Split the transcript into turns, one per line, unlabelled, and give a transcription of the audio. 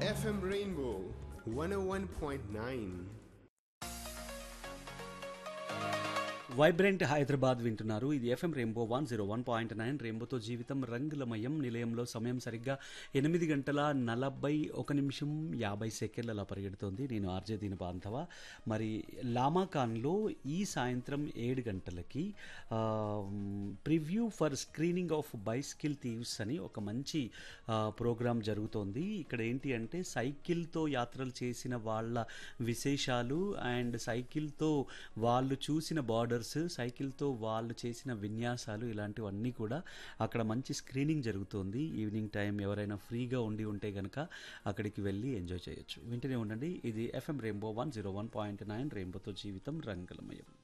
FM Rainbow 101.9.
Vibrant Hyderabad వింటున్నారు ఇది FM rainbow one zero one point nine రెయిన్బోతో జీవితం రంగులమయం నిలయంలో సమయం సరిగ్గా ఎనిమిది గంటల నలభై ఒక నిమిషం యాభై సెకండ్లు అలా పరిగెడుతోంది నేను ఆర్జే దీని బాంధవ మరి లామాకాన్లో ఈ సాయంత్రం ఏడు గంటలకి preview for screening of bicycle thieves అని ఒక మంచి ప్రోగ్రాం జరుగుతోంది ఇక్కడ ఏంటి అంటే సైకిల్తో యాత్రలు చేసిన వాళ్ళ విశేషాలు అండ్ సైకిల్తో వాళ్ళు చూసిన బార్డర్స్ సైకిల్తో వాళ్ళు చేసిన విన్యాసాలు ఇలాంటివన్నీ కూడా అక్కడ మంచి స్క్రీనింగ్ జరుగుతోంది ఈవినింగ్ టైం ఎవరైనా ఫ్రీగా ఉండి ఉంటే కనుక అక్కడికి వెళ్ళి ఎంజాయ్ చేయొచ్చు వింటూనే ఉండండి ఇది FM rainbow one zero one point nine రెయిన్బోతో జీవితం రంగులమయం